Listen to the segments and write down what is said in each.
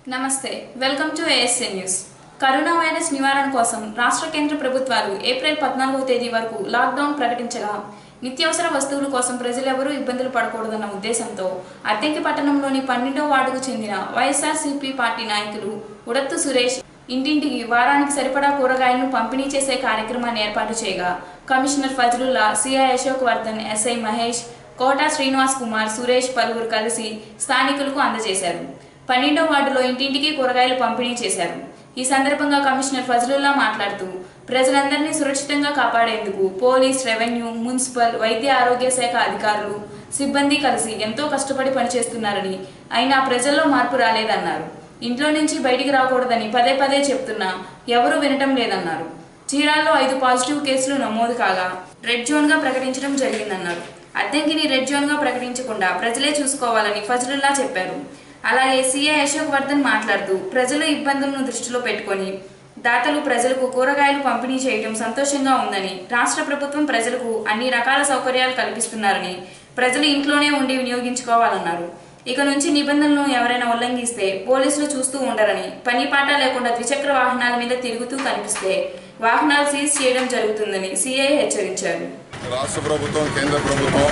నమస్తే welcome to ASA news corona virus నివారణ కోసం రాష్ట్ర కేంద్ర ప్రభుత్వాలు ఏప్రిల్ పద్నాలుగవ తేదీ వరకు లాక్డౌన్ ప్రకటించగా నిత్యావసర వస్తువుల కోసం ప్రజలెవరూ ఇబ్బందులు పడకూడదన్న ఉద్దేశంతో అద్దెకి పట్టణంలోని పన్నెండో వార్డుకు చెందిన వైఎస్ఆర్సీపీ పార్టీ నాయకులు ఉడత్తు సురేష్ ఇంటింటికి వారానికి సరిపడా కూరగాయలను పంపిణీ చేసే కార్యక్రమాన్ని ఏర్పాటు చేయగా commissioner Fazlullah CI Ashok Vardhan SI Mahesh Kota Srinivas Kumar Suresh పలువురు కలిసి స్థానికులకు అందజేశారు పన్నెండో వార్డులో ఇంటింటికి కూరగాయలు పంపిణీ చేశారు ఈ సందర్భంగా కమిషనర్ ఫజలుల్లా మాట్లాడుతూ ప్రజలందరినీ సురక్షితంగా కాపాడేందుకు పోలీస్ రెవెన్యూ మున్సిపల్ వైద్య ఆరోగ్య శాఖ అధికారులు సిబ్బంది కలిసి ఎంతో కష్టపడి పనిచేస్తున్నారని అయినా ప్రజల్లో మార్పు రాలేదన్నారు ఇంట్లో నుంచి బయటికి రాకూడదని పదే పదే చెప్తున్నా ఎవరూ వినటం లేదన్నారు చీరాల్లో ఐదు పాజిటివ్ కేసులు నమోదు కాగా రెడ్ జోన్ గా ప్రకటించడం జరిగిందన్నారు అద్దెంకిని రెడ్ జోన్ గా ప్రకటించకుండా ప్రజలే చూసుకోవాలని ఫజలుల్లా చెప్పారు అలాగే సీఐ అశోక్ వర్ధన్ మాట్లాడుతూ ప్రజల ఇబ్బందులను దృష్టిలో పెట్టుకొని దాతలు ప్రజలకు కూరగాయలు పంపిణీ చేయడం సంతోషంగా ఉందని రాష్ట్ర ప్రభుత్వం ప్రజలకు అన్ని రకాల సౌకర్యాలు కల్పిస్తున్నారని ప్రజలు ఇంట్లోనే ఉండి వినియోగించుకోవాలన్నారు ఇక నుంచి నిబంధనలను ఎవరైనా ఉల్లంఘిస్తే పోలీసులు చూస్తూ ఉండరని పని పాట లేకుండా ద్విచక్ర వాహనాల మీద తిరుగుతూ కనిపిస్తే వాహనాలు సీజ్ చేయడం జరుగుతుందని సీఐ హెచ్చరించారు రాష్ట్ర ప్రభుత్వం కేంద్ర ప్రభుత్వం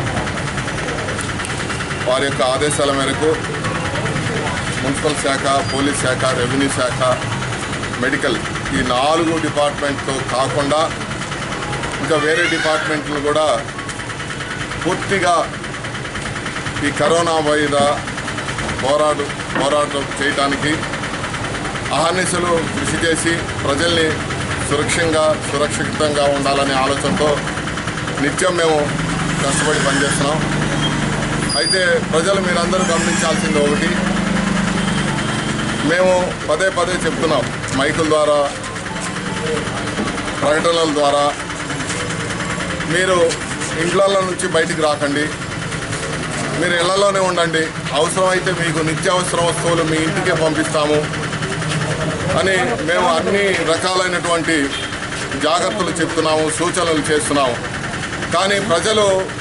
వారి యొక్క ఆదేశాల మేరకు మున్సిపల్ శాఖ పోలీస్ శాఖ రెవెన్యూ శాఖ మెడికల్ ఈ నాలుగు డిపార్ట్మెంట్తో కాకుండా ఇంకా వేరే డిపార్ట్మెంట్లు కూడా పూర్తిగా ఈ కరోనా మీద పోరాడు పోరాటం చేయడానికి అహర్నిశలు కృషి చేసి ప్రజల్ని సురక్షంగా సురక్షితంగా ఉండాలనే ఆలోచనతో నిత్యం మేము కష్టపడి పనిచేస్తున్నాం అయితే ప్రజలు మీరందరూ గమనించాల్సింది ఒకటి మేము పదే పదే చెప్తున్నాం మైకుల ద్వారా ప్రకటనల ద్వారా మీరు ఇండ్లలో నుంచి బయటికి రాకండి మీరు ఇళ్లలోనే ఉండండి అవసరమైతే మీకు నిత్యావసర వస్తువులు మీ ఇంటికే పంపిస్తాము అని మేము అన్ని రకాలైనటువంటి జాగ్రత్తలు చెప్తున్నాము సూచనలు చేస్తున్నాము కానీ ప్రజలు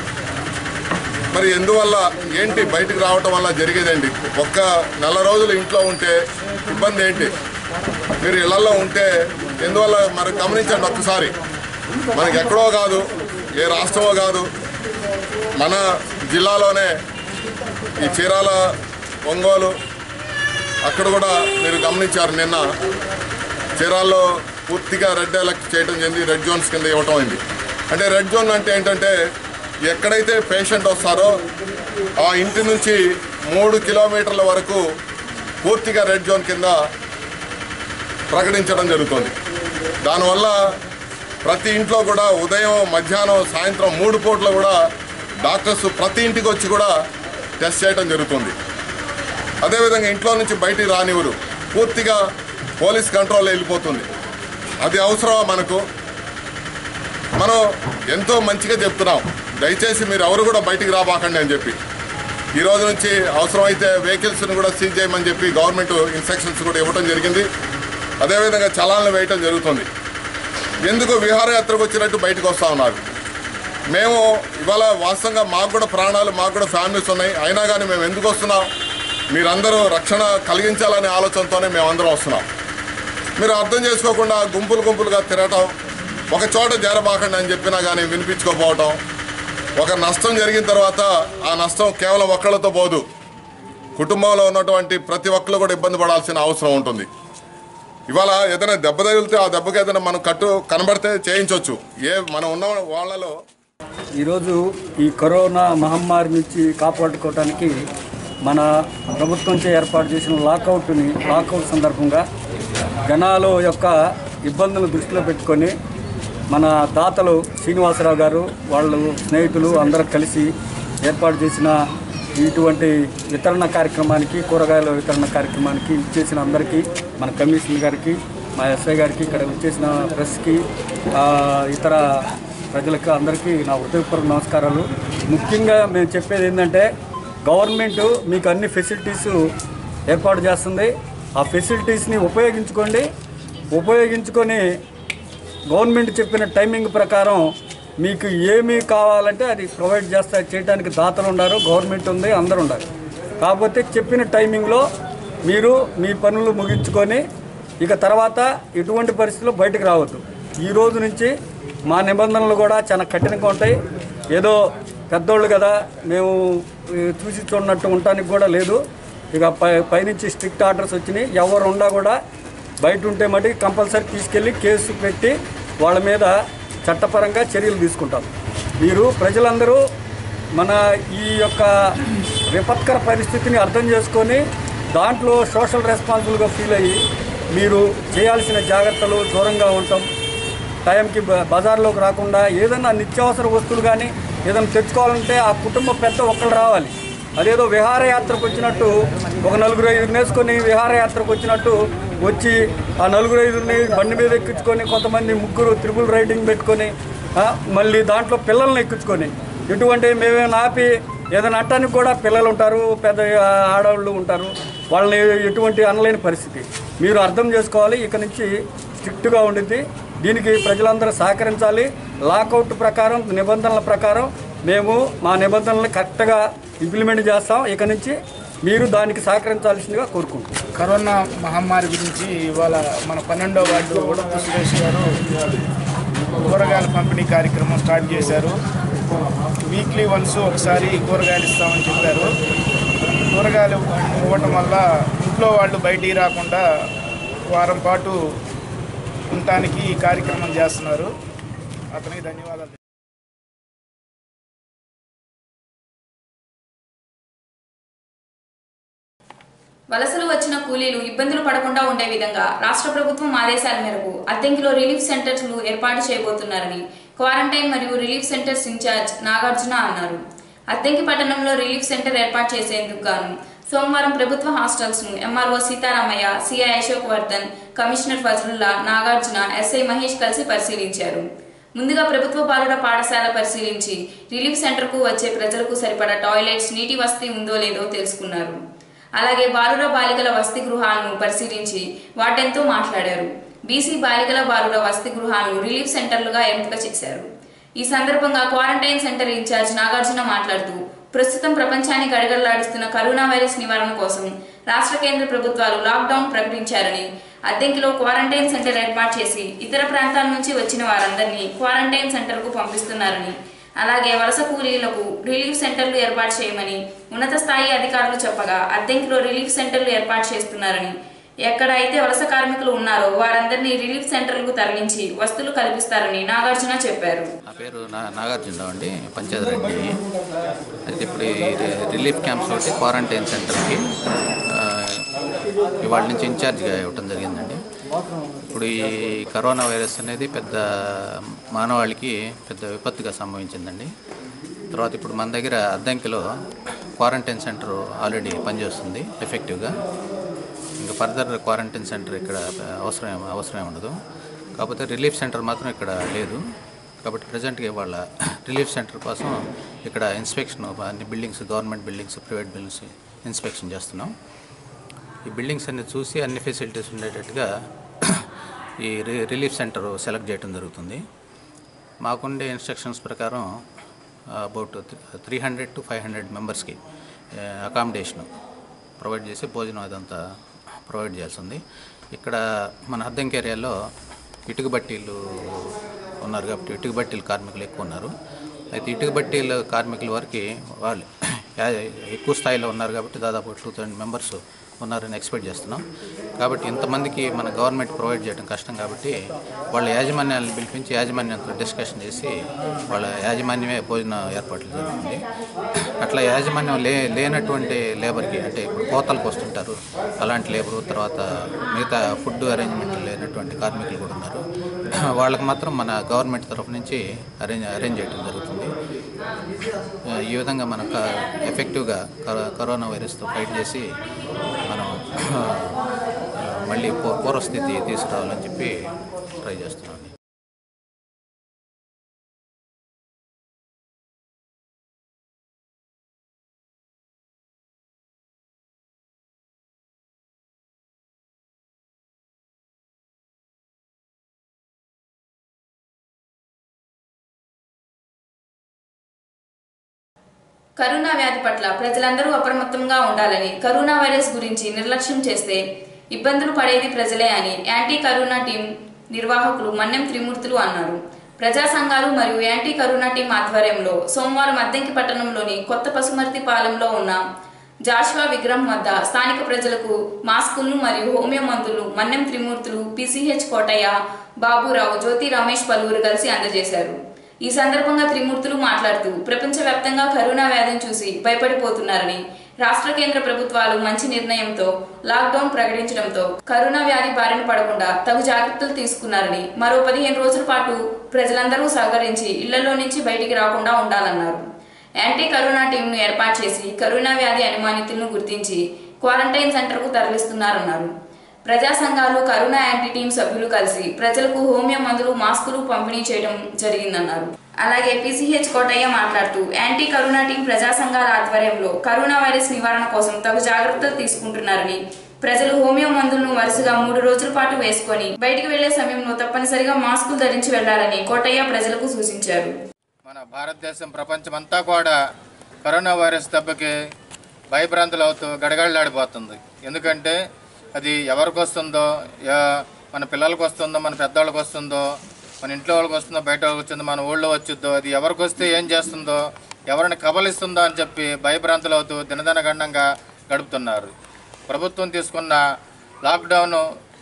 మరి ఎందువల్ల ఏంటి బయటకు రావటం వల్ల జరిగేదండి ఒక్క నెల రోజులు ఇంట్లో ఉంటే ఇబ్బంది ఏంటి మీరు ఇళ్లలో ఉంటే ఎందువల్ల మరి గమనించండి ఒక్కసారి మనకి ఎక్కడో కాదు ఏ రాష్ట్రమో కాదు మన జిల్లాలోనే ఈ చీరాల ఒంగోలు అక్కడ కూడా మీరు గమనించారు నిన్న చీరాల్లో పూర్తిగా రెడ్ ఎలక్ట్ చేయడం జరిగింది రెడ్ జోన్స్ కింద ఇవ్వటం అయింది అంటే రెడ్ జోన్ అంటే ఏంటంటే ఎక్కడైతే పేషెంట్ వస్తారో ఆ ఇంటి నుంచి మూడు కిలోమీటర్ల వరకు పూర్తిగా రెడ్ జోన్ కింద ప్రకటించడం జరుగుతుంది దానివల్ల ప్రతి ఇంట్లో కూడా ఉదయం మధ్యాహ్నం సాయంత్రం మూడు పూట్ల కూడా డాక్టర్స్ ప్రతి ఇంటికి వచ్చి కూడా టెస్ట్ చేయడం జరుగుతుంది అదేవిధంగా ఇంట్లో నుంచి బయటికి రానివ్వరు పూర్తిగా పోలీస్ కంట్రోల్ వెళ్ళిపోతుంది అది అవసరమా మనకు మనం ఎంతో మంచిగా చెప్తున్నాం దయచేసి మీరు ఎవరు కూడా బయటికి రాబాకండి అని చెప్పి ఈ రోజు నుంచి అవసరమైతే వెహికల్స్ని కూడా సీజ్ చేయమని చెప్పి గవర్నమెంట్ ఇన్స్ట్రక్షన్స్ కూడా ఇవ్వడం జరిగింది అదేవిధంగా చలాన్లు వేయటం జరుగుతుంది ఎందుకు విహారయాత్రకు వచ్చినట్టు బయటకు వస్తూ ఉన్నారు మేము ఇవాళ వాస్తవంగా మాకు కూడా ప్రాణాలు మాకు కూడా ఫ్యామిలీస్ ఉన్నాయి అయినా కానీ మేము ఎందుకు వస్తున్నాం మీరందరూ రక్షణ కలిగించాలనే ఆలోచనతోనే మేమందరం వస్తున్నాం మీరు అర్థం చేసుకోకుండా గుంపులు గుంపులుగా తిరగటం ఒక చోట చేరబాకండి అని చెప్పినా కానీ వినిపించుకోకపోవటం ఒక నష్టం జరిగిన తర్వాత ఆ నష్టం కేవలం ఒక్కళ్ళతో పోదు కుటుంబంలో ఉన్నటువంటి ప్రతి ఒక్కరు కూడా ఇబ్బంది పడాల్సిన అవసరం ఉంటుంది ఇవాళ ఏదైనా దెబ్బ తగిలితే ఆ దెబ్బకి ఏదైనా మనం కట్టు కనబడితే చేయించవచ్చు ఏ మనం ఉన్న వాళ్ళలో ఈరోజు ఈ కరోనా మహమ్మారి నుంచి కాపాడుకోవటానికి మన ప్రభుత్వంచే ఏర్పాటు చేసిన లాకౌట్ని లాకౌట్ సందర్భంగా జనాల యొక్క ఇబ్బందులను దృష్టిలో పెట్టుకొని మన దాతలు శ్రీనివాసరావు గారు వాళ్ళు స్నేహితులు అందరూ కలిసి ఏర్పాటు చేసిన ఇటువంటి వితరణ కార్యక్రమానికి కూరగాయల వితరణ కార్యక్రమానికి ఇచ్చేసిన అందరికీ మన కమిషనర్ గారికి మా ఎస్ఐ గారికి ఇక్కడ ఇచ్చేసిన ప్రెస్కి ఆ, ఇతర ప్రజలకు అందరికీ నా హృదయపూర్వక నమస్కారాలు ముఖ్యంగా మేము చెప్పేది ఏంటంటే గవర్నమెంట్ మీకు అన్ని ఫెసిలిటీస్ ఏర్పాటు చేస్తుంది ఆ ఫెసిలిటీస్ని ఉపయోగించుకోండి ఉపయోగించుకొని గవర్నమెంట్ చెప్పిన టైమింగ్ ప్రకారం మీకు ఏమి కావాలంటే అది ప్రొవైడ్ చేస్తా చేయడానికి దాతలు ఉన్నారు గవర్నమెంట్ ఉంది అందరు ఉన్నారు కాకపోతే చెప్పిన టైమింగ్లో మీరు మీ పనులు ముగించుకొని ఇక తర్వాత ఎటువంటి పరిస్థితుల్లో బయటకు రావద్దు ఈ రోజు నుంచి మా నిబంధనలు కూడా చాలా కఠినంగా ఉంటాయి ఏదో పెద్దోళ్ళు కదా మేము ఈ, చూసి చూడనట్టు ఉండటానికి కూడా లేదు ఇక పై పైనుంచి స్ట్రిక్ట్ ఆర్డర్స్ వచ్చినాయి ఎవరు ఉండా కూడా బయట ఉంటే మటుకు కంపల్సరీ తీసుకెళ్ళి కేసు పెట్టి వాళ్ళ మీద చట్టపరంగా చర్యలు తీసుకుంటాం మీరు ప్రజలందరూ మన ఈ యొక్క విపత్కర పరిస్థితిని అర్థం చేసుకొని దాంట్లో సోషల్ రెస్పాన్సిబుల్గా ఫీల్ అయ్యి మీరు చేయాల్సిన జాగ్రత్తలు దూరంగా ఉండటం టైంకి బ- బజార్లోకి రాకుండా ఏదైనా నిత్యావసర వస్తువులు కానీ ఏదైనా తెచ్చుకోవాలంటే ఆ కుటుంబ పెద్ద ఒక్కరు రావాలి అదేదో విహారయాత్రకు వచ్చినట్టు ఒక నలుగురు ఐదుగురు వేసుకొని విహారయాత్రకు వచ్చినట్టు వచ్చి ఆ నలుగురు ఐదుగురిని బండి మీద ఎక్కించుకొని కొంతమంది ముగ్గురు త్రిపుల్ రైడింగ్ పెట్టుకొని ఆ, మళ్ళీ దాంట్లో పిల్లల్ని ఎక్కించుకొని ఎటువంటి మేమేమైనా ఆపి ఏదైనా అట్టానికి కూడా పిల్లలు ఉంటారు పెద్ద ఆ, ఆడవాళ్ళు ఉంటారు వాళ్ళని ఎటువంటి అనలేని పరిస్థితి మీరు అర్థం చేసుకోవాలి ఇక నుంచి స్ట్రిక్ట్గా ఉండిద్ది దీనికి ప్రజలందరూ సహకరించాలి లాకౌట్ ప్రకారం నిబంధనల ప్రకారం మేము మా నిబంధనలను కరెక్ట్గా ఇంప్లిమెంట్ చేస్తాం ఇక నుంచి మీరు దానికి సహకరించాల్సిందిగా కోరుకుంటున్నాం కరోనా మహమ్మారి గురించి ఇవాళ మన పన్నెండో వార్డు ఉడపు సురేష్ గారు కూరగాయల పంపిణీ కార్యక్రమం స్టార్ట్ చేశారు వీక్లీ వన్స్ ఒకసారి కూరగాయలు ఇస్తామని చెప్పారు కూరగాయలు ఇవ్వటం వల్ల ఇంట్లో వాళ్ళు బయటికి రాకుండా వారం పాటు ఉండటానికి ఈ కార్యక్రమం చేస్తున్నారు అతనికి ధన్యవాదాలు వలసలు వచ్చిన కూలీలు ఇబ్బందులు పడకుండా ఉండే విధంగా రాష్ట్ర ప్రభుత్వం ఆదేశాల మేరకు అద్దెంకిలో రిలీఫ్ సెంటర్లు ఏర్పాటు చేయబోతున్నారని క్వారంటైన్ మరియు రిలీఫ్ సెంటర్స్ ఇన్ఛార్జ్ నాగార్జున అన్నారు అద్దెంకి పట్టణంలో రిలీఫ్ సెంటర్ ఏర్పాటు చేసేందుకు గాను సోమవారం ప్రభుత్వ హాస్టల్స్ ను MRO Seetharamaiah CI Ashok Vardhan commissioner Fazlullah Nagarjuna SI Mahesh కలిసి పరిశీలించారు ముందుగా ప్రభుత్వ బాలుర పాఠశాల పరిశీలించి రిలీఫ్ సెంటర్కు వచ్చే ప్రజలకు సరిపడా టాయిలెట్స్ నీటి వసతి ఉందో లేదో తెలుసుకున్నారు అలాగే బాలుర బాలికల వసతి గృహాలను పరిశీలించి వాటెంతో మాట్లాడారు బీసీ బాలికల బాలుర వసతి గృహాలను రిలీఫ్ సెంటర్లుగా ఎంపిక చేశారు ఈ సందర్భంగా క్వారంటైన్ సెంటర్ ఇన్ఛార్జ్ నాగార్జున మాట్లాడుతూ ప్రస్తుతం ప్రపంచాన్ని గడగడలాడిస్తున్న కరోనా వైరస్ నివారణ కోసం రాష్ట్ర కేంద్ర ప్రభుత్వాలు లాక్డౌన్ ప్రకటించారని అద్దెంకిలో క్వారంటైన్ సెంటర్ ఏర్పాటు చేసి ఇతర ప్రాంతాల నుంచి వచ్చిన వారందరినీ క్వారంటైన్ సెంటర్కు పంపిస్తున్నారని అలాగే వలస కూలీలకు రిలీఫ్ సెంటర్లు ఏర్పాటు చేయమని ఉన్నత స్థాయి అధికారులు చెప్పగా అద్దెంకిలో రిలీఫ్ సెంటర్లు ఏర్పాటు చేస్తున్నారని ఎక్కడ అయితే వలస కార్మికులు ఉన్నారో వారందరినీ రిలీఫ్ సెంటర్లకు తరలించి వస్తువులు కల్పిస్తారని నాగార్జున చెప్పారు నా పేరు నా నాగార్జునరావు అండి పంచాయత్ రెడ్డి అయితే ఇప్పుడు ఈ రి- రిలీఫ్ క్యాంప్స్ ఒకటి క్వారంటైన్ సెంటర్కి ఆ, ఇవాళ నుంచి ఇన్ఛార్జ్గా ఇవ్వటం జరిగిందండి ఇప్పుడు ఈ కరోనా వైరస్ అనేది పెద్ద మానవాళికి పెద్ద విపత్తుగా సంభవించిందండి తర్వాత ఇప్పుడు మన దగ్గర అద్దంకిలో క్వారంటైన్ సెంటర్ ఆల్రెడీ పనిచేస్తుంది ఎఫెక్టివ్గా ఇంకా ఫర్దర్ క్వారంటైన్ సెంటర్ ఇక్కడ అవసరం అవసరం ఉండదు కాకపోతే రిలీఫ్ సెంటర్ మాత్రం ఇక్కడ లేదు కాబట్టి ప్రజెంట్గా ఇవాళ రిలీఫ్ సెంటర్ కోసం ఇక్కడ ఇన్స్పెక్షన్ అన్ని buildings government buildings private buildings inspection చేస్తున్నాం ఈ బిల్డింగ్స్ అన్ని చూసి అన్ని ఫెసిలిటీస్ ఉండేటట్టుగా ఈ రి- రిలీఫ్ సెంటర్ సెలెక్ట్ చేయడం జరుగుతుంది మాకుండే ఇన్స్ట్రక్షన్స్ ప్రకారం about three hundred to five hundred మెంబర్స్కి అకామిడేషన్ ప్రొవైడ్ చేసి భోజనం అదంతా ప్రొవైడ్ చేయాల్సి ఉంది ఇక్కడ మన అద్దంకి ఏరియాలో ఇటుక బట్టీలు ఉన్నారు కాబట్టి ఇటుక బట్టీల కార్మికులు ఎక్కువ ఉన్నారు అయితే ఇటుక బట్టీల కార్మికుల వరకు వాళ్ళు యా- ఎక్కువ స్థాయిలో ఉన్నారు కాబట్టి దాదాపు టూ థౌజండ్ మెంబర్స్ ఉన్నారని ఎక్స్పెక్ట్ చేస్తున్నాం కాబట్టి ఇంతమందికి మన గవర్నమెంట్ ప్రొవైడ్ చేయడం కష్టం కాబట్టి వాళ్ళ యాజమాన్యాలను పిలిపించి యాజమాన్యంతో డిస్కషన్ చేసి వాళ్ళ యాజమాన్యమే భోజన ఏర్పాట్లు జరుగుతుంది అట్లా యాజమాన్యం లే లేనటువంటి లేబర్కి అంటే ఇప్పుడు కోతలకు వస్తుంటారు అలాంటి లేబరు తర్వాత మిగతా ఫుడ్ అరేంజ్మెంట్ లేనటువంటి కార్మికులు కూడా ఉన్నారు వాళ్ళకి మాత్రం మన గవర్నమెంట్ తరఫు నుంచి అరేంజ్ అరేంజ్ చేయడం జరుగుతుంది ఆ, ఈ విధంగా మనం క- ఎఫెక్టివ్గా కరో- కరోనా వైరస్తో ఫైట్ చేసి మనం ఆ, మళ్ళీ పూ- పూర్వస్థితి తీసుకురావాలని చెప్పి ట్రై చేస్తున్నాం కరోనా వ్యాధి పట్ల ప్రజలందరూ అప్రమత్తంగా ఉండాలని కరోనా వైరస్ గురించి నిర్లక్ష్యం చేస్తే ఇబ్బందులు పడేది ప్రజలే అని యాంటీ కరోనా టీం నిర్వాహకులు మన్నెం త్రిమూర్తులు అన్నారు ప్రజా సంఘాలు మరియు యాంటీ కరోనా టీం ఆధ్వర్యంలో సోమవారం అద్దెంకి పట్టణంలోని కొత్త పసుమర్తి పాలెంలో ఉన్న జాషువా విగ్రహం వద్ద స్థానిక ప్రజలకు మాస్కులను మరియు హోమియో మందులు మన్నెం త్రిమూర్తులు పిసిహెచ్ కోటయ్య బాబురావు జ్యోతి రమేష్ పలువురు కలిసి అందజేశారు ఈ సందర్భంగా త్రిమూర్తులు మాట్లాడుతూ ప్రపంచవ్యాప్తంగా కరోనా వ్యాధిని చూసి భయపడిపోతున్నారని రాష్ట్ర కేంద్ర ప్రభుత్వాలు మంచి నిర్ణయంతో లాక్డౌన్ ప్రకటించడంతో కరోనా వ్యాధి బారిన పడకుండా తగు జాగ్రత్తలు తీసుకున్నారని మరో పదిహేను రోజుల పాటు ప్రజలందరూ సహకరించి ఇళ్లలో నుంచి బయటికి రాకుండా ఉండాలన్నారు యాంటీ కరోనా టీంను ఏర్పాటు చేసి కరోనా వ్యాధి అనుమానితులను గుర్తించి క్వారంటైన్ సెంటర్కు తరలిస్తున్నారన్నారు ప్రజా సంఘాలు కరోనా యాంటీ టీం సభ్యులు కలిసి ప్రజలకు హోమియో మందులు మాస్కులు పంపిణీ చేయడం జరిగిందన్నారు అలాగే పీసీహెచ్ కోటయ్య మాట్లాడుతూ యాంటీ కరోనా టీం ప్రజా సంఘాల ఆధ్వర్యంలో కరోనా వైరస్ నివారణ కోసం తగు జాగ్రత్తలు తీసుకుంటున్నారని ప్రజలు హోమియో మందులను వరుసగా మూడు రోజుల పాటు వేసుకొని బయటికి వెళ్లే సమయంలో తప్పనిసరిగా మాస్కులు ధరించి వెళ్లాలని కోటయ్య ప్రజలకు సూచించారు మన భారతదేశం ప్రపంచమంతా కూడా కరోనా వైరస్ దెబ్బకి భయభ్రాంతులు అవుతూ గడగడలాడిపోతుంది ఎందుకంటే అది ఎవరికి వస్తుందో యా- మన పిల్లలకు వస్తుందో మన పెద్దవాళ్ళకి వస్తుందో మన ఇంట్లో వాళ్ళకి వస్తుందో బయట వాళ్ళకి వచ్చిందో మన ఊళ్ళో వచ్చిందో అది ఎవరికి వస్తే ఏం చేస్తుందో ఎవరిని కబలిస్తుందో అని చెప్పి భయభ్రాంతులు అవుతూ దినదిన గండంగా గడుపుతున్నారు ప్రభుత్వం తీసుకున్న లాక్డౌన్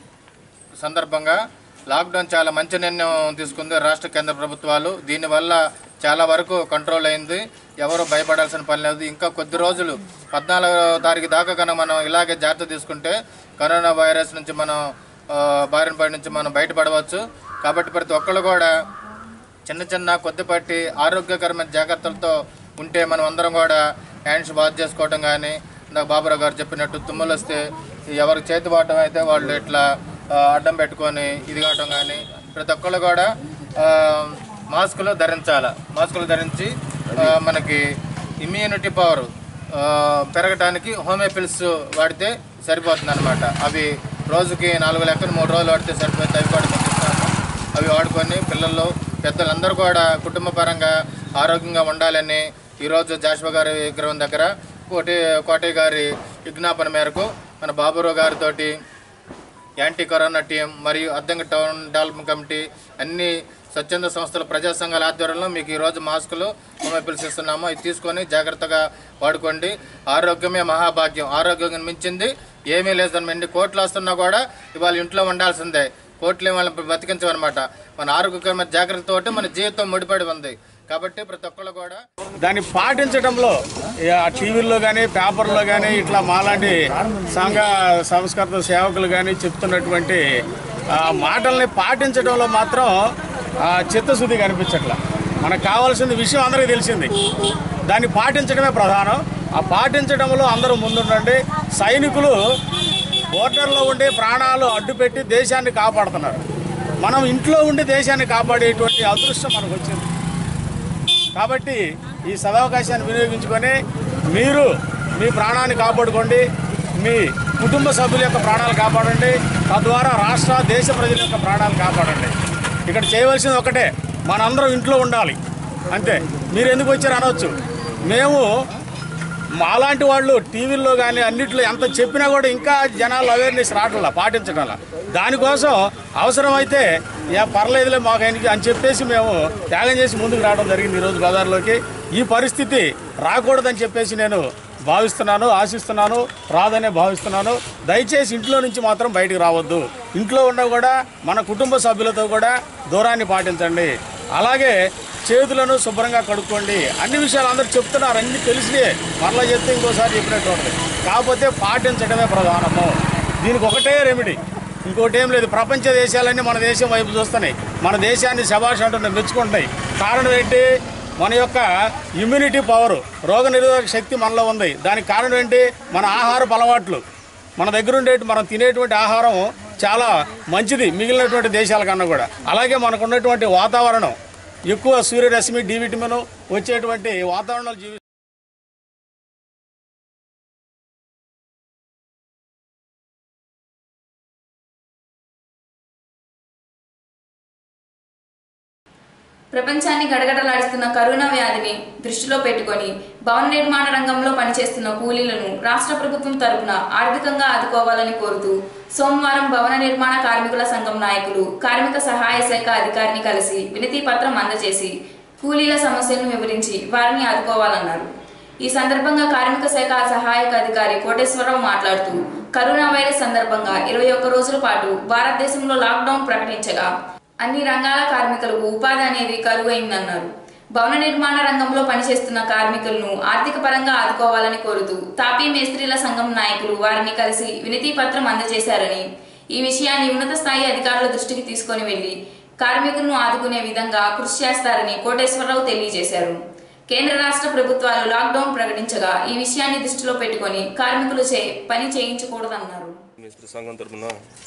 సందర్భంగా లాక్డౌన్ చాలా మంచి నిర్ణయం తీసుకుంది రాష్ట్ర కేంద్ర ప్రభుత్వాలు దీనివల్ల చాలా వరకు కంట్రోల్ అయింది ఎవరు భయపడాల్సిన పని లేదు ఇంకా కొద్ది రోజులు పద్నాలుగో తారీఖు దాకా కనుక మనం ఇలాగే జాగ్రత్త తీసుకుంటే కరోనా వైరస్ నుంచి మనం ఆ, బారిన పడి నుంచి మనం బయటపడవచ్చు కాబట్టి ప్రతి ఒక్కళ్ళు కూడా చిన్న చిన్న కొద్దిపాటి ఆరోగ్యకరమైన జాగ్రత్తలతో ఉంటే మనం అందరం కూడా హ్యాండ్స్ వాష్ చేసుకోవటం కానీ ఇందాక బాబురావు గారు చెప్పినట్టు తుమ్ములు వస్తే ఎవరికి చేతి వాడటం అయితే వాళ్ళు ఇట్లా ఆ, అడ్డం పెట్టుకొని ఇది కావటం కానీ ప్రతి ఒక్కళ్ళు కూడా ఆ, మాస్కులు ధరించాలి మాస్కులు ధరించి ఆ, మనకి ఇమ్యూనిటీ పవర్ పెరగటానికి హోమియోపిల్స్ వాడితే సరిపోతుంది అనమాట అవి రోజుకి నాలుగు లెక్కలు మూడు రోజులు వాడితే సరిపోతుంది అవి కూడా పంపిస్తాము అవి వాడుకొని పిల్లలు పెద్దలందరూ కూడా కుటుంబ పరంగా ఆరోగ్యంగా ఉండాలని ఈరోజు జాషువా గారి విగ్రహం దగ్గర కోటి కోటయ్య గారి విజ్ఞాపన మేరకు మన బాబురావు గారితోటి యాంటీ కరోనా టీం మరియు అద్దంకి టౌన్ డెవలప్మెంట్ కమిటీ అన్ని స్వచ్ఛంద సంస్థల ప్రజా సంఘాల ఆధ్వర్యంలో మీకు ఈరోజు మాస్కులు హోమియోపిల్స్ ఇస్తున్నాము ఇది తీసుకొని జాగ్రత్తగా వాడుకోండి ఆరోగ్యమే మహాభాగ్యం ఆరోగ్యం మించింది ఏమీ లేదు మనం ఎన్ని కోట్లు వస్తున్నా కూడా ఇవాళ ఇంట్లో ఉండాల్సిందే కోట్లు వాళ్ళని బతికించమన్నమాట మన ఆరోగ్యకరమైన జాగ్రత్తతోటి మన జీవితం ముడిపడి ఉంది కాబట్టి ప్రతి ఒక్కళ్ళు కూడా దాన్ని పాటించడంలో ఈ ఆ టీవీల్లో కానీ పేపర్లో కానీ ఇట్లా మాలాంటి సంఘ సంస్కృత సేవకులు కానీ చెప్తున్నటువంటి ఆ మాటల్ని పాటించడంలో మాత్రం ఆ చిత్తశుద్ధి కనిపించట్ల మనకు కావాల్సిన విషయం అందరికీ తెలిసింది దాన్ని పాటించడమే ప్రధానం ఆ పాటించడంలో అందరూ ముందుండండి సైనికులు బోర్డర్లో ఉండి ప్రాణాలు అడ్డుపెట్టి దేశాన్ని కాపాడుతున్నారు మనం ఇంట్లో ఉండి దేశాన్ని కాపాడేటువంటి అదృష్టం మనకు వచ్చింది కాబట్టి ఈ సదవకాశాన్ని వినియోగించుకొని మీరు మీ ప్రాణాన్ని కాపాడుకోండి మీ కుటుంబ సభ్యుల యొక్క ప్రాణాలు కాపాడండి తద్వారా రాష్ట్ర దేశ ప్రజల యొక్క ప్రాణాలు కాపాడండి ఇక్కడ చేయవలసింది ఒకటే మనందరం ఇంట్లో ఉండాలి అంతే మీరు ఎందుకు వచ్చారు అనవచ్చు మేము మాలాంటి వాళ్ళు టీవీల్లో కానీ అన్నిట్లో ఎంత చెప్పినా కూడా ఇంకా జనాలు అవేర్నెస్ రావట్లా పాటించడంలా దానికోసం అవసరమైతే యా పర్లేదులే మాకు ఆయనకి అని చెప్పేసి మేము త్యాగం చేసి ముందుకు రావడం జరిగింది ఈరోజు బజార్లోకి ఈ పరిస్థితి రాకూడదని చెప్పేసి నేను భావిస్తున్నాను ఆశిస్తున్నాను రాదనే భావిస్తున్నాను దయచేసి ఇంట్లో నుంచి మాత్రం బయటికి రావద్దు ఇంట్లో ఉన్న కూడా మన కుటుంబ సభ్యులతో కూడా దూరాన్ని పాటించండి అలాగే చేతులను శుభ్రంగా కడుక్కోండి అన్ని విషయాలు అందరూ చెప్తున్నారు అన్ని తెలిసినే మరలా చెప్తే ఇంకోసారి చెప్పినట్టు ఉంటుంది కాకపోతే పాటించడమే ప్రధానము దీనికి ఒకటే రెమెడీ ఇంకోటి ఏం లేదు ప్రపంచ దేశాలన్నీ మన దేశం వైపు చూస్తున్నాయి మన దేశాన్ని శబాష్ అంటున్నాయి మెచ్చుకుంటున్నాయి కారణం ఏంటి మన యొక్క ఇమ్యూనిటీ పవర్ రోగ నిరోధక శక్తి మనలో ఉంది దానికి కారణం ఏంటి మన ఆహారపు అలవాట్లు మన దగ్గర ఉండే మనం తినేటువంటి ఆహారం చాలా మంచిది మిగిలినటువంటి దేశాల కన్నా కూడా అలాగే మనకు ఉన్నటువంటి వాతావరణం ఎక్కువ సూర్యరశ్మి డి విటమిన్ వచ్చేటువంటి వాతావరణాలు జీవి ప్రపంచాన్ని గడగడలాడిస్తున్న కరోనా వ్యాధిని దృష్టిలో పెట్టుకొని భవన నిర్మాణ రంగంలో పనిచేస్తున్న కూలీలను రాష్ట్ర ప్రభుత్వం తరపున ఆర్థికంగా ఆదుకోవాలని కోరుతూ సోమవారం భవన నిర్మాణ కార్మికుల సంఘం నాయకులు కార్మిక సహాయ శాఖ అధికారిని కలిసి వినతి పత్రం అందజేసి కూలీల సమస్యలను వివరించి వారిని ఆదుకోవాలన్నారు ఈ సందర్భంగా కార్మిక శాఖ సహాయక అధికారి కోటేశ్వరరావు మాట్లాడుతూ కరోనా వైరస్ సందర్భంగా ఇరవై ఒక్క రోజుల పాటు భారతదేశంలో లాక్డౌన్ ప్రకటించగా అన్ని రంగాల కార్మికులకు ఉపాధి అనేది కరువైందన్నారు భవన నిర్మాణ రంగంలో పనిచేస్తున్న కార్మికులను ఆర్థిక పరంగా ఆదుకోవాలని కోరుతూ తాపీ మేస్త్రీల సంఘం నాయకులు వారిని కలిసి వినతి పత్రం అందజేశారని ఈ విషయాన్ని ఉన్నత స్థాయి అధికారుల దృష్టికి తీసుకొని వెళ్లి కార్మికులను ఆదుకునే విధంగా కృషి చేస్తారని కోటేశ్వరరావు తెలియజేశారు కేంద్ర రాష్ట్ర ప్రభుత్వాలు లాక్డౌన్ ప్రకటించగా ఈ విషయాన్ని దృష్టిలో పెట్టుకొని కార్మికులు చే పని చేయించకూడదన్నారు మేస్త్రి సంఘం తరపున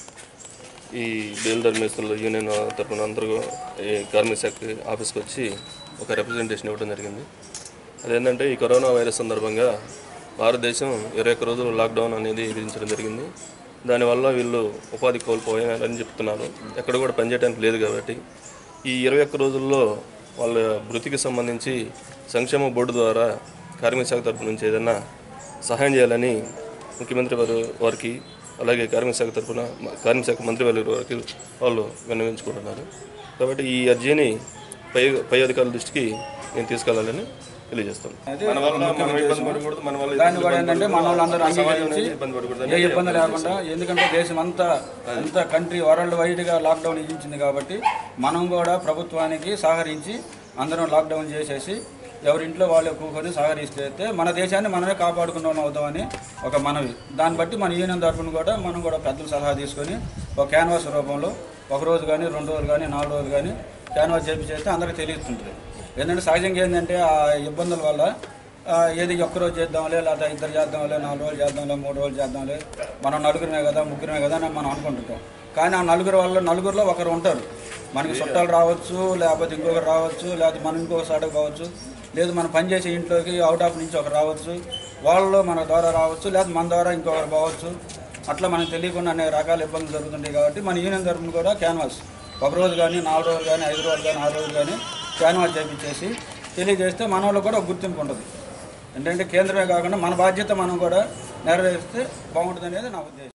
ఈ బేల్దార్ మేస్త్రుల యూనియన్ తరపున అందరూ ఈ కార్మిక శాఖ ఆఫీస్కి వచ్చి ఒక రిప్రజెంటేషన్ ఇవ్వడం జరిగింది అదేంటంటే ఈ కరోనా వైరస్ సందర్భంగా భారతదేశం ఇరవై ఒక్క రోజులు లాక్డౌన్ అనేది విధించడం జరిగింది దానివల్ల వీళ్ళు ఉపాధి కోల్పోయారని చెప్తున్నారు ఎక్కడ కూడా పనిచేయడానికి లేదు కాబట్టి ఈ ఇరవై ఒక్క రోజుల్లో వాళ్ళ వృత్తికి సంబంధించి సంక్షేమ బోర్డు ద్వారా కార్మిక శాఖ తరపు నుంచి ఏదైనా సహాయం చేయాలని ముఖ్యమంత్రి వారు వారికి అలాగే కార్మిక శాఖ తరఫున కార్మిక శాఖ మంత్రి వారి వారికి వాళ్ళు విన్నవించుకుంటున్నారు కాబట్టి ఈ అర్జీని పై పై అధికారుల దృష్టికి నేను తీసుకెళ్లాలని తెలియజేస్తాను మన వల్ల మనం ఇబ్బంది పడకూడదు మన వల్ల దాన్ని కూడా ఏంటంటే మన వాళ్ళందరూ సమాజం అంగీకరించి అనేది ఇబ్బంది పడకూడదు ఏ ఇబ్బంది లేకుండా ఎందుకంటే దేశం అంతా అంతా కంట్రీ వరల్డ్ వైడ్గా లాక్డౌన్ విధించింది కాబట్టి మనం కూడా ప్రభుత్వానికి సహకరించి అందరం లాక్డౌన్ చేసేసి ఎవరింట్లో వాళ్ళు కూకొని సహకరిస్తే మన దేశాన్ని మనమే కాపాడుకున్న వాళ్ళం అవుతామని ఒక మనవి దాన్ని బట్టి మన యూనియన్ తరఫున కూడా మనం కూడా పెద్దల సలహా తీసుకొని ఒక క్యాన్వాస్ రూపంలో ఒక రోజు కానీ రెండు రోజులు కానీ నాలుగు రోజులు కానీ క్యాన్వాస్ చేపి చేస్తే అందరికీ తెలుస్తుంటుంది ఏంటంటే సహజంగా ఏంటంటే ఆ ఇబ్బందుల వల్ల ఆ, ఏది ఒక్కరోజు చేద్దాంలే లేదా ఇద్దరు చేద్దాంలే నాలుగు రోజులు చేద్దాంలే మూడు రోజులు చేద్దాంలే మనం నలుగురమే కదా ముగ్గురమే కదా అని మనం అనుకుంటుంటాం కానీ ఆ నలుగురు వల్ల నలుగురిలో ఒకరు ఉంటారు మనకి చుట్టాలు రావచ్చు లేకపోతే ఇంకొకరు రావచ్చు లేకపోతే మనం ఇంకొక సాటకు పోవచ్చు లేదు మనం పనిచేసే ఇంట్లోకి అవుట్ ఆఫ్ నుంచి ఒకరు రావచ్చు వాళ్ళు మన ద్వారా రావచ్చు లేదా మన ద్వారా ఇంకొకరు పోవచ్చు అట్లా మనకు తెలియకుండా అనేక రకాల ఇబ్బందులు జరుగుతుంటాయి కాబట్టి మన యూనియన్ తరఫున కూడా క్యాన్వాస్ ఒక రోజు కానీ నాలుగు రోజులు కానీ ఐదు రోజులు కానీ ఆరు రోజులు కానీ క్యాన్వాస్ చేయించేసి తెలియజేస్తే మన వాళ్ళకి కూడా ఒక గుర్తింపు ఉంటుంది ఏంటంటే కేంద్రమే కాకుండా మన బాధ్యత మనం కూడా నెరవేరిస్తే బాగుంటుంది అనేది నా ఉద్దేశం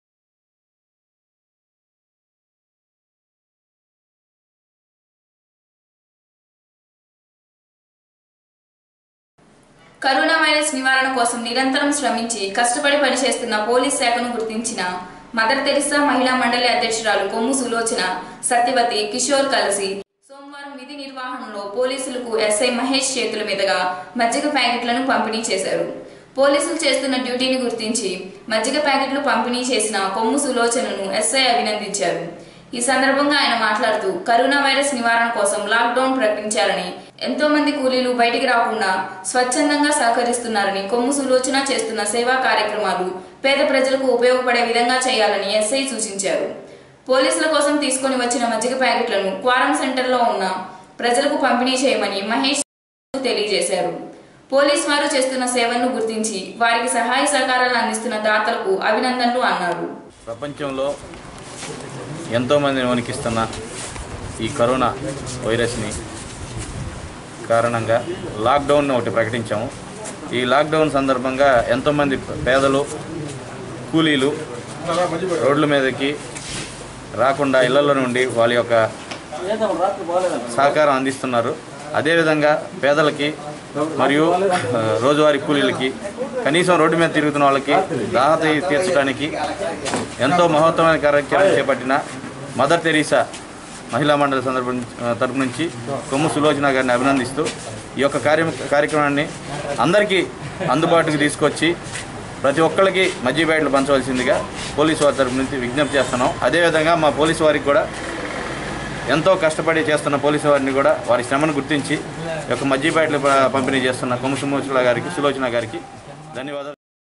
కరోనా వైరస్ నివారణ కోసం నిరంతరం శ్రమించి కష్టపడి పనిచేస్తున్న పోలీస్ శాఖను గుర్తించిన మదర్ తెరిసా మహిళా మండలి అధ్యక్షురాలు కొమ్ము సులోచన సత్యవతి కిషోర్ కలిసి సోమవారం విధి నిర్వహణలో పోలీసులకు ఎస్ఐ మహేష్ చేతుల మీదుగా మజ్జిగ ప్యాకెట్లను పంపిణీ చేశారు పోలీసులు చేస్తున్న డ్యూటీని గుర్తించి మజ్జిగ ప్యాకెట్లు పంపిణీ చేసిన కొమ్ము సులోచనను ఎస్ఐ అభినందించారు ఈ సందర్భంగా ఆయన మాట్లాడుతూ కరోనా వైరస్ నివారణ కోసం లాక్డౌన్ ప్రకటించారని ఎంతో మంది కూలీలు బయటికి రాకుండా స్వచ్ఛందంగా సహకరిస్తున్నారని కొమ్ము సులోచన చేస్తున్న సేవా కార్యక్రమాలు పేద ప్రజలకు ఉపయోగపడే విధంగా చేయాలని ఎస్ఐ సూచించారు పోలీసుల కోసం తీసుకొని వచ్చిన మజ్జిగ ప్యాకెట్లను క్వారం సెంటర్లో ఉన్న ప్రజలకు పంపిణీ చేయమని మహేష్ తెలియజేశారు పోలీస్ వారు చేస్తున్న సేవలను గుర్తించి వారికి సహాయ సహకారాలు అందిస్తున్న దాతలకు అభినందనలు అన్నారు ప్రపంచంలో ఎంతోమందిని వణికిస్తున్న ఈ కరోనా వైరస్ని కారణంగా లాక్డౌన్ ఒకటి ప్రకటించాము ఈ లాక్డౌన్ సందర్భంగా ఎంతోమంది పేదలు కూలీలు రోడ్ల మీదకి రాకుండా ఇళ్లలో నుండి వాళ్ళ యొక్క సహకారం అందిస్తున్నారు అదేవిధంగా పేదలకి మరియు ఆ, రోజువారీ కూలీలకి కనీసం రోడ్డు మీద తిరుగుతున్న వాళ్ళకి దాహత తీర్చడానికి ఎంతో మహత్తరమైన కార్యక్రమం చేపట్టిన మదర్ తెరీసా మహిళా మండలి సందర్భం తరపు నుంచి కొమ్ము సులోచన గారిని అభినందిస్తూ ఈ యొక్క కార్య కార్యక్రమాన్ని అందరికీ అందుబాటుకు తీసుకొచ్చి ప్రతి ఒక్కరికి మధ్య బ్యాట్లు పంచవలసిందిగా పోలీసు వారి తరపు నుంచి విజ్ఞప్తి చేస్తున్నాం అదేవిధంగా మా పోలీసు వారికి కూడా ఎంతో కష్టపడి చేస్తున్న పోలీసు వారిని కూడా వారి శ్రమను గుర్తించి ఈ యొక్క మధ్య బ్యాట్లు ప- పంపిణీ చేస్తున్న కొమ్ము సుమోచుల గారికి సులోచన గారికి ధన్యవాదాలు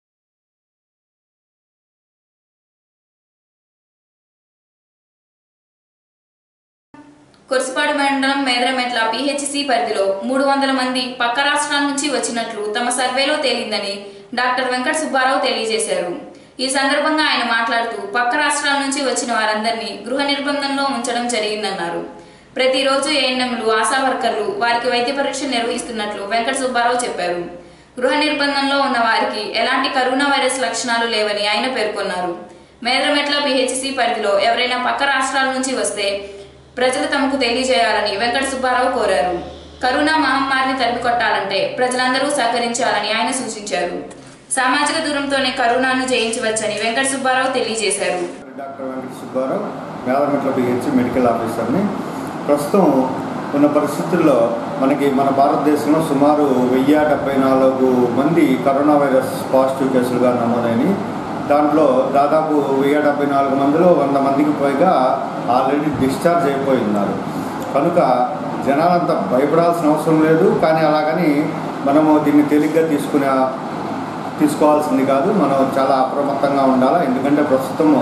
కొర్సిపాడు మండలం మేదరమెట్ల పిహెచ్సి పరిధిలో మూడు వందల మంది పక్క రాష్ట్రాల నుంచి వచ్చినట్లు తమ సర్వేలో తేలిందని డాక్టర్ వెంకట సుబ్బారావు తెలియజేశారు ఈ సందర్భంగా ఆయన మాట్లాడుతూ పక్క రాష్ట్రాల నుంచి వచ్చిన వారందరినీ గృహ నిర్బంధంలో ఉంచడం జరిగిందన్నారు ప్రతిరోజు ఏఎన్ఎంలు ఆశా వర్కర్లు వారికి వైద్య పరీక్ష నిర్వహిస్తున్నట్లు వెంకట సుబ్బారావు చెప్పారు గృహ నిర్బంధంలో ఉన్న వారికి ఎలాంటి కరోనా వైరస్ లక్షణాలు లేవని ఆయన పేర్కొన్నారు మేదరమెట్ల పిహెచ్సి పరిధిలో ఎవరైనా పక్క రాష్ట్రాల నుంచి వస్తే ప్రజలు తమకు తెలియజేయాలని వెంకట సుబ్బారావు కోరారు కరోనా మహమ్మారిని తరిమికొట్టాలంటే ప్రజలందరూ సహకరించాలని ఆయన సూచించారు సామాజిక దూరంతోనే కరోనాను జయించవచ్చని వెంకట సుబ్బారావు తెలియజేశారు doctor Venkata Subbarao Medarametla BH medical ఆఫీసర్ని ప్రస్తుతం ఉన్న పరిస్థితుల్లో మనకి మన భారతదేశంలో సుమారు వెయ్యి డెబ్బై నాలుగు మంది కరోనా వైరస్ పాజిటివ్ కేసులుగా నమోదైనవి దాంట్లో దాదాపు వెయ్యి డెబ్బై నాలుగు మందిలో వంద మందికి పైగా ఆల్రెడీ డిశ్చార్జ్ అయిపోయి ఉన్నారు కనుక జనాలంతా భయపడాల్సిన అవసరం లేదు కానీ అలాగని మనము దీన్ని తేలిగ్గా తీసుకునే తీసుకోవాల్సింది కాదు మనం చాలా అప్రమత్తంగా ఉండాలి ఎందుకంటే ప్రస్తుతము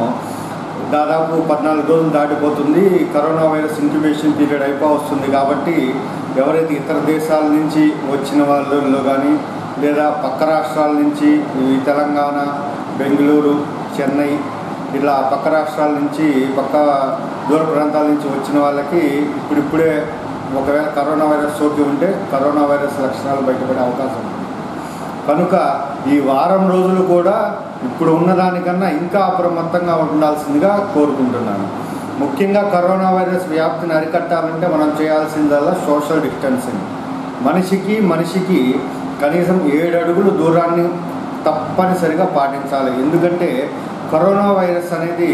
దాదాపు పద్నాలుగు రోజులు దాటిపోతుంది కరోనా వైరస్ ఇంక్యుబేషన్ పీరియడ్ అయిపో వస్తుంది కాబట్టి ఎవరైతే ఇతర దేశాల నుంచి వచ్చిన వాళ్ళలో కానీ లేదా పక్క రాష్ట్రాల నుంచి ఈ తెలంగాణ బెంగళూరు చెన్నై ఇలా పక్క రాష్ట్రాల నుంచి పక్క దూర ప్రాంతాల నుంచి వచ్చిన వాళ్ళకి ఇప్పుడిప్పుడే ఒకవేళ కరోనా వైరస్ సోకి ఉంటే కరోనా వైరస్ లక్షణాలు బయటపడే అవకాశం ఉంది కనుక ఈ వారం రోజులు కూడా ఇప్పుడు ఉన్నదానికన్నా ఇంకా అప్రమత్తంగా ఉండాల్సిందిగా కోరుకుంటున్నాను ముఖ్యంగా కరోనా వైరస్ వ్యాప్తిని అరికట్టాలంటే మనం చేయాల్సిందల్లా సోషల్ డిస్టెన్సింగ్ మనిషికి మనిషికి కనీసం ఏడు అడుగులు దూరాన్ని తప్పనిసరిగా పాటించాలి ఎందుకంటే కరోనా వైరస్ అనేది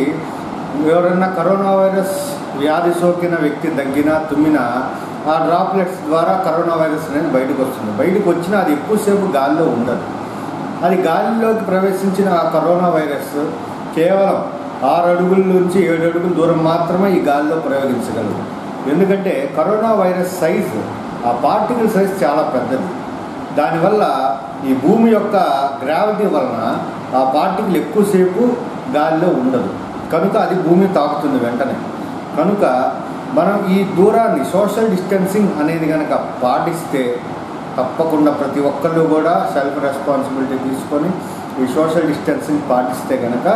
ఎవరైనా కరోనా వైరస్ వ్యాధి సోకిన వ్యక్తి దగ్గినా తుమ్మినా ఆ డ్రాప్లెట్స్ ద్వారా కరోనా వైరస్ అనేది బయటకు వస్తుంది బయటకు వచ్చినా అది ఎక్కువసేపు గాలిలో ఉండదు అది గాలిలోకి ప్రవేశించిన ఆ కరోనా వైరస్ కేవలం ఆరు అడుగుల నుంచి ఏడు అడుగుల దూరం మాత్రమే ఈ గాలిలో ప్రయోగించగలదు ఎందుకంటే కరోనా వైరస్ సైజు ఆ పార్టికల్ సైజ్ చాలా పెద్దది దానివల్ల ఈ భూమి యొక్క గ్రావిటీ వలన ఆ పార్టికల్ ఎక్కువసేపు గాలిలో ఉండదు కనుక అది భూమి తాకుతుంది వెంటనే కనుక మనం ఈ దూరాన్ని సోషల్ డిస్టెన్సింగ్ అనేది కనుక పాటిస్తే తప్పకుండా ప్రతి ఒక్కళ్ళు కూడా సెల్ఫ్ రెస్పాన్సిబిలిటీ తీసుకొని ఈ సోషల్ డిస్టెన్సింగ్ పాటిస్తే కనుక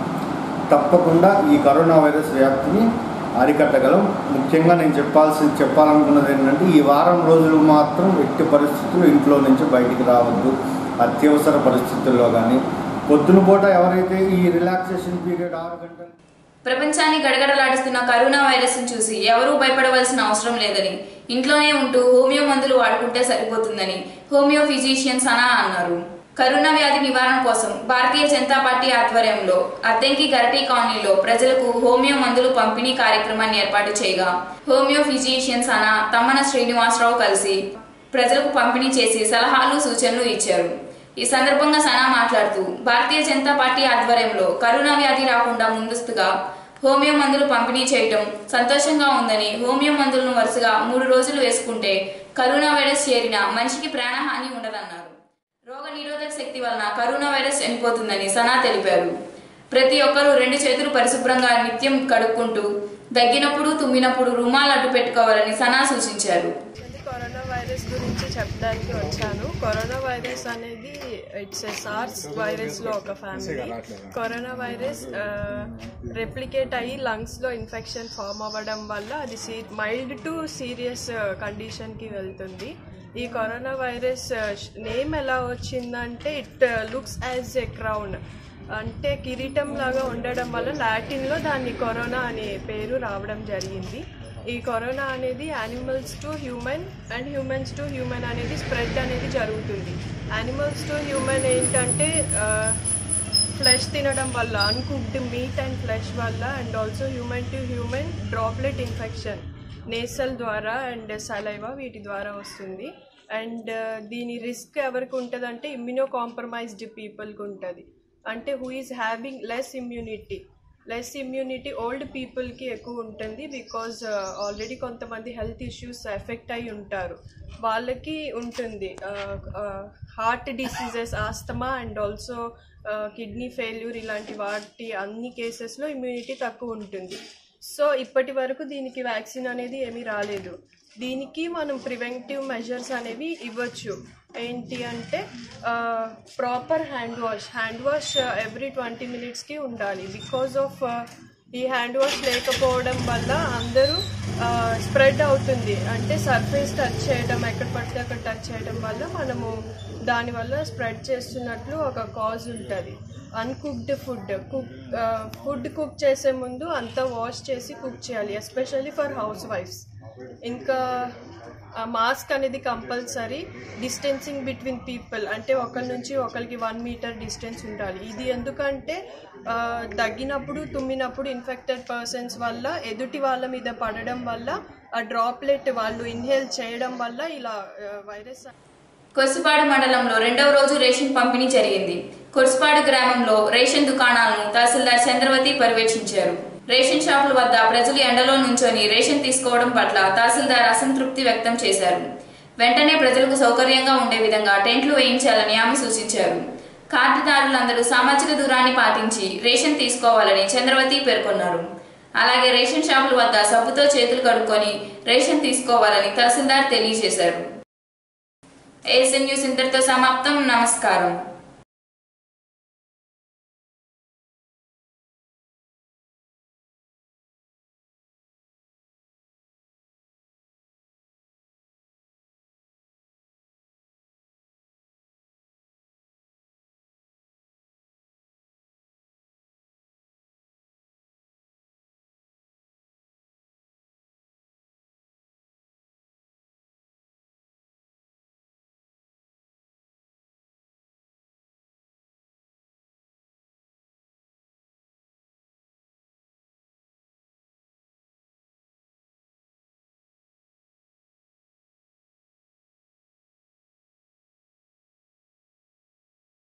తప్పకుండా ఈ కరోనా వైరస్ వ్యాప్తిని అరికట్టగలం ముఖ్యంగా నేను చెప్పాల్సి చెప్పాలనుకున్నది ఏంటంటే ఈ వారం రోజులు మాత్రం ఎట్టి పరిస్థితులు ఇంట్లో నుంచి బయటికి రావద్దు అత్యవసర పరిస్థితుల్లో కానీ పొద్దున పూట ఎవరైతే ఈ రిలాక్సేషన్ పీరియడ్ ఆరు గంటలు ప్రపంచాన్ని గడగడలాడిస్తున్న కరోనా వైరస్ చూసి ఎవరూ భయపడవలసిన అవసరం లేదని ఇంట్లోనే ఉంటూ హోమియో మందులు వాడుకుంటే సరిపోతుందని హోమియో ఫిజిషియన్ సనా అన్నారు కరోనా వ్యాధి నివారణ కోసం భారతీయ జనతా పార్టీ ఆధ్వర్యంలో అద్దెంకి గరటి కాలనీలో ప్రజలకు హోమియో మందులు పంపిణీ కార్యక్రమాన్ని ఏర్పాటు చేయగా హోమియో ఫిజిషియన్ సనా తమ్మన శ్రీనివాసరావు కలిసి ప్రజలకు పంపిణీ చేసి సలహాలు సూచనలు ఇచ్చారు ఈ సందర్భంగా సనా మాట్లాడుతూ భారతీయ జనతా పార్టీ ఆధ్వర్యంలో కరోనా వ్యాధి రాకుండా ముందస్తుగా హోమియో మందులు పంపిణీ చేయటం సంతోషంగా ఉందని హోమియో మందులను వరుసగా మూడు రోజులు వేసుకుంటే కరోనా వైరస్ చేరిన మనిషికి ప్రాణహాని ఉండదన్నారు రోగ నిరోధక శక్తి వలన కరోనా వైరస్ చనిపోతుందని సనా తెలిపారు ప్రతి ఒక్కరూ రెండు చేతులు పరిశుభ్రంగా నిత్యం కడుక్కుంటూ దగ్గినప్పుడు తుమ్మినప్పుడు రుమాలు అడ్డు పెట్టుకోవాలని సనా సూచించారు ఇది కరోనా వైరస్ గురించి చెప్పడానికి వచ్చాను కరోనా వైరస్ అనేది ఇట్స్ సార్స్ వైరస్ లో ఒక ఫ్యామిలీ కరోనా వైరస్ రెప్లికేట్ అయ్యి లంగ్స్ లో ఇన్ఫెక్షన్ ఫామ్ అవ్వడం వల్ల అది మైల్డ్ టు సీరియస్ కండిషన్ కి వెళ్తుంది ఈ కరోనా వైరస్ నేమ్ ఎలా వచ్చిందంటే it looks as a crown అంటే కిరీటం లాగా ఉండడం వల్ల లాటిన్లో దాన్ని కరోనా అనే పేరు రావడం జరిగింది ఈ కరోనా అనేది animals to human and humans to human అనేది స్ప్రెడ్ అనేది జరుగుతుంది యానిమల్స్ టు హ్యూమన్ ఏంటంటే ఫ్లెష్ తినడం వల్ల అన్కుక్డ్ మీట్ అండ్ ఫ్లెష్ వల్ల and also human to human droplet infection nasal ద్వారా అండ్ సలైవా వీటి ద్వారా వస్తుంది అండ్ దీని రిస్క్ ఎవరికి ఉంటుందంటే ఇమ్యూనో కాంప్రమైజ్డ్ పీపుల్కి ఉంటుంది అంటే who is having less immunity less immunity old పీపుల్కి ఎక్కువ ఉంటుంది బికాజ్ ఆల్రెడీ కొంతమంది హెల్త్ ఇష్యూస్ ఎఫెక్ట్ అయి ఉంటారు వాళ్ళకి ఉంటుంది heart diseases asthma and also kidney failure ఇలాంటి వాటి అన్ని కేసెస్లో ఇమ్యూనిటీ తక్కువ ఉంటుంది సో ఇప్పటి వరకు దీనికి వ్యాక్సిన్ అనేది ఏమీ రాలేదు దీనికి మనం ప్రివెంటివ్ మెజర్స్ అనేవి ఇవ్వచ్చు ఏంటి అంటే proper hand wash hand wash every twenty మినిట్స్కి ఉండాలి బికాజ్ ఆఫ్ ఈ హ్యాండ్ వాష్ లేకపోవడం వల్ల అందరూ స్ప్రెడ్ అవుతుంది అంటే సర్ఫేస్ టచ్ చేయడం ఎక్కడ పడితే అక్కడ టచ్ చేయడం వల్ల మనము దానివల్ల స్ప్రెడ్ చేస్తున్నట్లు ఒక కాజ్ ఉంటుంది uncooked food cook food cook చేసే ముందు అంతా వాష్ చేసి కుక్ చేయాలి ఎస్పెషల్లీ ఫర్ హౌస్ వైఫ్స్ ఇంకా మాస్క్ అనేది కంపల్సరీ డిస్టెన్సింగ్ బిట్వీన్ పీపుల్ అంటే ఒకరి నుంచి ఒకరికి వన్ మీటర్ డిస్టెన్స్ ఉండాలి ఇది ఎందుకంటే ఆ, దగ్గినప్పుడు తుమ్మినప్పుడు ఇన్ఫెక్టెడ్ పర్సన్స్ వల్ల ఎదుటి వాళ్ళ మీద పడడం వల్ల ఆ డ్రాప్లెట్ వాళ్ళు ఇన్హేల్ చేయడం వల్ల ఇలా వైరస్ కొర్సుపాడు మండలంలో రెండవ రోజు రేషన్ పంపిణీ జరిగింది కొర్సుపాడు గ్రామంలో రేషన్ దుకాణాలను తహసీల్దార్ చంద్రవతి పర్యవేక్షించారు రేషన్ షాపుల వద్ద ప్రజలు ఎండలో నుంచొని రేషన్ తీసుకోవడం పట్ల తహసీల్దార్ అసంతృప్తి వ్యక్తం చేశారు వెంటనే ప్రజలకు సౌకర్యంగా ఉండే విధంగా టెంట్లు వేయించాలని ఆమె సూచించారు కార్డుదారులందరూ సామాజిక దూరాన్ని పాటించి రేషన్ తీసుకోవాలని చంద్రవతి పేర్కొన్నారు అలాగే రేషన్ షాపుల వద్ద సబ్బుతో చేతులు కడుక్కొని రేషన్ తీసుకోవాలని తహసీల్దార్ తెలియజేశారు ఏఎస్ఎన్ న్యూస్ ఇంతటితో సమాప్తం నమస్కారం